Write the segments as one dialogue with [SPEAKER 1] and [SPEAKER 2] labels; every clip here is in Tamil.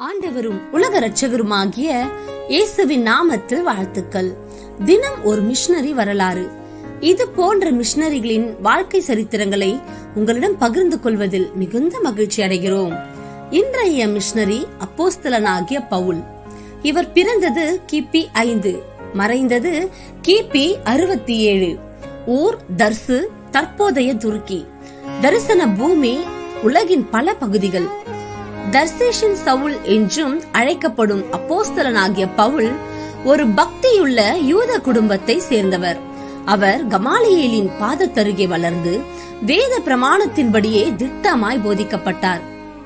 [SPEAKER 1] ஆண்டவரும் உலக ரட்சகருமாகிய இயேசுவின் நாமத்தில் வாழ்த்துக்கள் தினம் ஒரு மிஷனரி வரலாறு இது போன்ற மிஷனரிகளின் வாழ்க்கை சரித்திரங்களை உங்களிடம் பகிர்ந்து கொள்வதில் மிகுந்த மகிழ்ச்சி அடைகிறோம் இன்றைய மிஷனரி அப்போஸ்தலனாகிய பவுல் இவர் பிறந்தது கிபி ஐந்து மறைந்தது கிபி அறுபத்தி ஏழு ஊர் தர்சு தற்போதைய துருக்கி தரிசன பூமி உலகின் பல பகுதிகள் தர்சேஷன் சவுல் என்றும் அழைக்கப்படும் அப்போஸ்தலனாகிய பவுல் ஒரு பக்தியுள்ள யூத குடும்பத்தை சேர்ந்தவர் அவர் கமாலியேலின் பாதத்தருகே வளர்ந்து வேத பிரமாணத்தின்படியே திட்டமாய் போதிக்கப்பட்டார்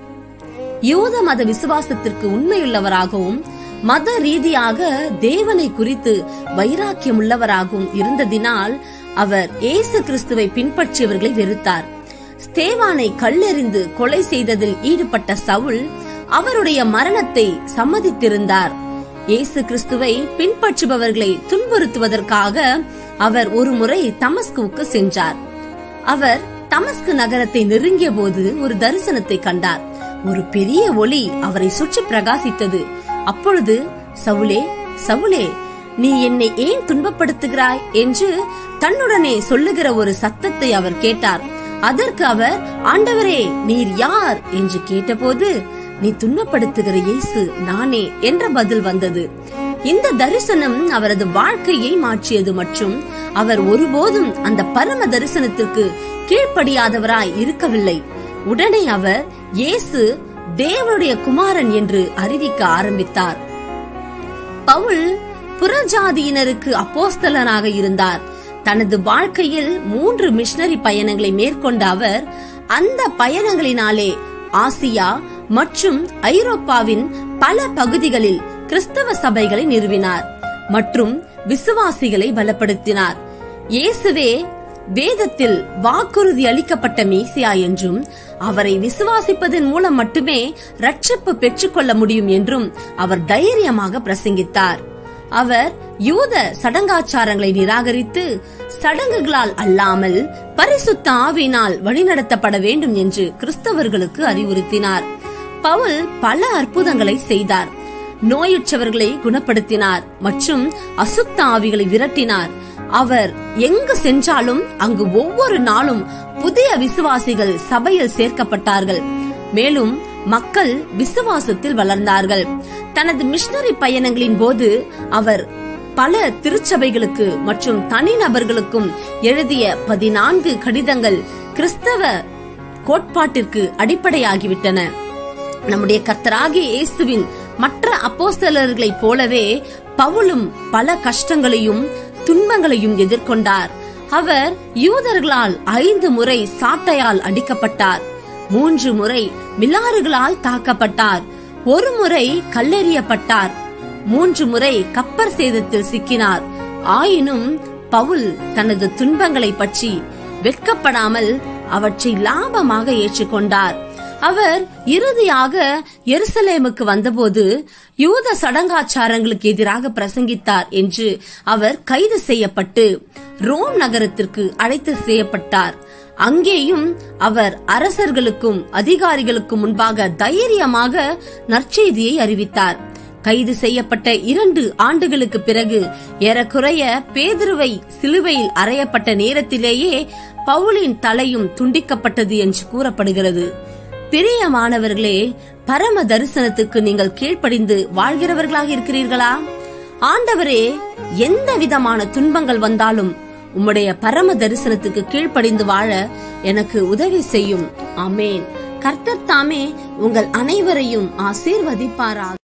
[SPEAKER 1] யூத மத விசுவாசத்திற்கு உண்மையுள்ளவராகவும் மத ரீதியாக தேவனை குறித்து வைராக்கியம் உள்ளவராகவும் இருந்ததினால் அவர் இயேசு கிறிஸ்துவை பின்பற்றியவர்களை வெறுத்தார் ஸ்தேவானை கல்லெறிந்து கொலை செய்ததில் ஈடுபட்ட சவுல் அவருடைய மரணத்தை சம்மதித்திருந்தார் இயேசு கிறிஸ்துவை பின்பற்றுபவர்களை துன்புறுத்துவதற்காக அவர் ஒரு முறை தமஸ்குவுக்கு சென்றார் அவர் தமஸ்கு நகரத்தை நெருங்கிய போது ஒரு தரிசனத்தை கண்டார் ஒரு பெரிய ஒளி அவரை சுற்றி பிரகாசித்தது அப்பொழுது சவுலே சவுலே நீ என்னை ஏன் துன்பப்படுத்துகிறாய் என்று தன்னுடனே சொல்லுகிற ஒரு சத்தத்தை அவர் கேட்டார் அதற்கு அவர் ஆண்டவரே நீர் யார் என்று கேட்டபோது நீ துன்பப்படுத்துகிற இயேசு நானே என்ற பதில் வந்தது இந்த தரிசனம் அவரது வாழ்க்கையை மாற்றியது மற்றும் அவர் ஒருபோதும் அந்த பரம தரிசனத்திற்கு கீழ்ப்படியாதவராய் இருக்கவில்லை உடனே அவர் இயேசு தேவனுடைய குமாரன் என்று அறிவிக்க ஆரம்பித்தார் பவுல் புறஜாதியினருக்கு அப்போஸ்தலனாக இருந்தார் தனது வாழ்க்கையில் மூன்று மிஷனரி பயணங்களை மேற்கொண்ட அவர் அந்த பயணங்களினாலே ஆசியா மற்றும் ஐரோப்பாவின் பல பகுதிகளில் கிறிஸ்தவ சபைகளை நிறுவினார் மற்றும் விசுவாசிகளை பலப்படுத்தினார் இயேசுவே வேதத்தில் வாக்குறுதி அளிக்கப்பட்ட மேசியா என்றும் அவரை விசுவாசிப்பதன் மூலம் மட்டுமே ரட்சிப்பு பெற்றுக்கொள்ள முடியும் என்றும் அவர் தைரியமாக பிரசங்கித்தார் அவர் யூத சடங்காச்சாரங்களை நிராகரித்து சடங்குகளால் அல்லாமல் பரிசுத்த ஆவினால் வழிநடத்தப்பட வேண்டும் என்று கிறிஸ்தவர்களுக்கு அறிவுறுத்தினார் பவுல் பல அற்புதங்களை செய்தார் நோயுற்றவர்களை குணப்படுத்தினார் மற்றும் அசுத்த ஆவிகளை விரட்டினார் அவர் எங்கு சென்றாலும் அங்கு ஒவ்வொரு நாளும் புதிய விசுவாசிகள் சபையில் சேர்க்கப்பட்டார்கள் மேலும் மக்கள் விசுவாசத்தில் வளர்ந்தார்கள் தனது மிஷனரி பயணங்களின் போது அவர் பல திருச்சபைகளுக்கு மற்றும் தனிநபர்களுக்கும் எழுதிய பதினான்கு கடிதங்கள் கிறிஸ்தவ கோட்பாட்டிற்கு அடிப்படையாகிவிட்டன நம்முடைய கர்த்தராகிய இயேசுவின் மற்ற அப்போஸ்தலர்களைப் போலவே பவுலும் பல கஷ்டங்களையும் துன்பங்களையும் எதிர்கொண்டார் அவர் யூதர்களால் ஐந்து முறை சாட்டையால் அடிக்கப்பட்டார் மூன்று முறை மிலாறுகளால் தாக்கப்பட்டார் ஒரு முறை கல்லெறியப்பட்டார் மூன்று முறை கப்பர் சேதத்தில் சிக்கினார் ஆயினும் பவுல் தனது துன்பங்களை பற்றி வெட்கப்படாமல் அவற்றை லாபமாக ஏற்றுக்கொண்டார் அவர் இறுதியாக எருசலேமுக்கு வந்தபோது யூத சடங்காச்சாரங்களுக்கு எதிராக பிரசங்கித்தார் என்று அவர் கைது செய்யப்பட்டு ரோம் நகரத்திற்கு அழைத்து செய்யப்பட்டார் அங்கேயும் அவர் அரசர்களுக்கும் அதிகாரிகளுக்கும் முன்பாக தைரியமாக நற்செய்தியை அறிவித்தார் கைது செய்யப்பட்ட இரண்டு ஆண்டுகளுக்கு பிறகு ஏறக்குறைய பேதுருவை சிலுவையில் அறையப்பட்ட நேரத்திலேயே பவுலின் தலையும் துண்டிக்கப்பட்டது என்று கூறப்படுகிறது பிரியமானவர்களே பரம தரிசனத்துக்கு நீங்கள் கீழ்ப்படிந்து வாழ்கிறவர்களாக இருக்கிறீர்களா ஆண்டவரே எந்த விதமான துன்பங்கள் வந்தாலும் உம்முடைய பரம தரிசனத்துக்கு கீழ்ப்படிந்து வாழ எனக்கு உதவி செய்யும் ஆமேன் கர்த்தர் தாமே உங்கள் அனைவரையும் ஆசீர்வதிப்பாராக